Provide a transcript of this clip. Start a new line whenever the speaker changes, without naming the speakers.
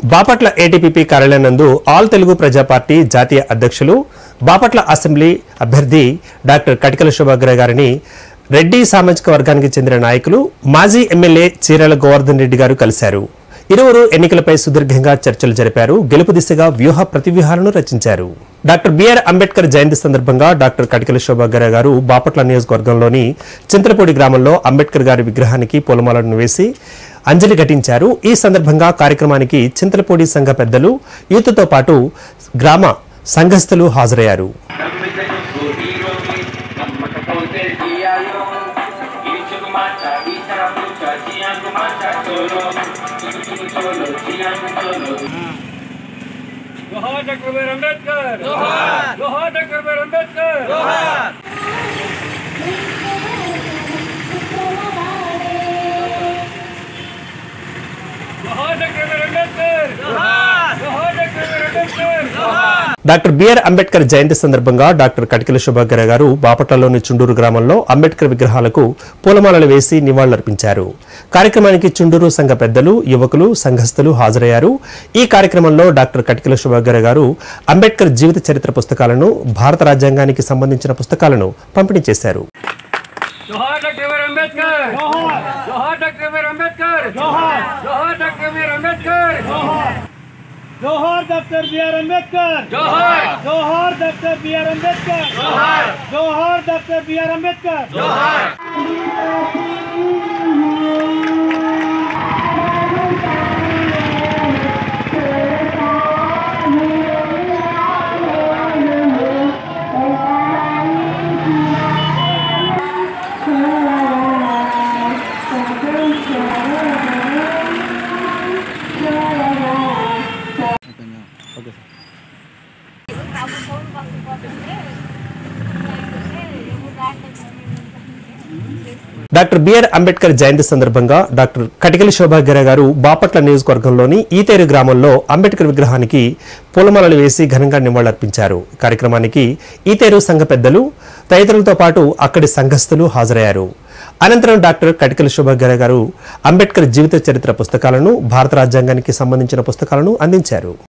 బాపట్ల ఏటీపీపీ కార్యాలయం నందు ఆల్ తెలుగు ప్రజా పార్టీ జాతీయ అధ్యక్షులు బాపట్ల అసెంబ్లీ అభ్యర్థి డాక్టర్ కటికల శోభాగ్ర గారిని రెడ్డి సామాజిక వర్గానికి చెందిన నాయకులు మాజీ ఎమ్మెల్యే చీరాల గోవర్ధన్ రెడ్డి గారు కలిశారు ఇరువురు ఎన్నికలపై సుదీర్ఘంగా చర్చలు జరిపారు గెలుపు దిశగా వ్యూహ ప్రతివ్యూహాలను రచించారు డాక్టర్ బిఆర్ అంబేద్కర్ జయంతి సందర్భంగా డాక్టర్ కటికల శోభాగర గారు బాపట్ల నియోజకవర్గంలోని చింతలపూడి గ్రామంలో అంబేద్కర్ గారి విగ్రహానికి పూలమాలను వేసి అంజలి ఘటించారు ఈ సందర్భంగా కార్యక్రమానికి చింతలపూడి సంఘ పెద్దలు యూత్తో పాటు గ్రామ సంఘస్థులు హాజరయ్యారు
నమ్మికకు హీరోకి నమ్మకపోతే తీయాలో ఈచుకు మాట ఈతరపు చియాంకు మాట చోలో చుకు చోలో చియాంకు చోలో
जोहार डॉक्टर बीआर अम्बेडकर जोहार जोहार डॉक्टर बीआर अम्बेडकर जोहार जोहार डॉक्टर बीआर अम्बेडकर जोहार जोहार डॉक्टर बीआर अम्बेडकर जोहार
డాక్టర్ బిఆర్ అంబేద్కర్ జయంతి సందర్భంగా డాక్టర్ కటికల శుభాగర గారు బాపట్లలోని చుండూరు గ్రామంలో అంబేద్కర్ విగ్రహాలకు పూలమాలలు వేసి నివాళులర్పించారు కార్యక్రమానికి చుండూరు సంఘ పెద్దలు యువకులు సంఘస్థులు హాజరయ్యారు ఈ కార్యక్రమంలో డాక్టర్ కటికల శుభాగర గారు అంబేద్కర్ జీవిత చరిత్ర పుస్తకాలను భారత రాజ్యాంగానికి సంబంధించిన పుస్తకాలను పంపిణీ చేశారు
जोहार डॉक्टर बीआर अम्बेडकर जोहार जोहार डॉक्टर बीआर अम्बेडकर जोहार जोहार डॉक्टर बीआर अम्बेडकर जोहार
जोहार डॉक्टर बी आर अम्बेडकर
जोहार
जोहार डॉक्टर बी आर अम्बेडकर
जोहार
जोहार डॉक्टर बी आर अम्बेडकर
जोहार
డాక్టర్ బిఆర్ అంబేద్కర్ జయంతి సందర్భంగా డాక్టర్ కటికలి శోభాగర గారు బాపట్ల నియోజకవర్గంలోని ఈతేరు గ్రామంలో అంబేద్కర్ విగ్రహానికి పూలమాలలు వేసి ఘనంగా నివాళులర్పించారు కార్యక్రమానికి ఈతేరు సంఘ పెద్దలు తదితరులతో పాటు అక్కడి సంఘస్థులు హాజరయ్యారు అనంతరం డాక్టర్ కటికల శోభాగర గారు అంబేద్కర్ జీవిత చరిత్ర పుస్తకాలను భారత రాజ్యాంగానికి సంబంధించిన పుస్తకాలను అందించారు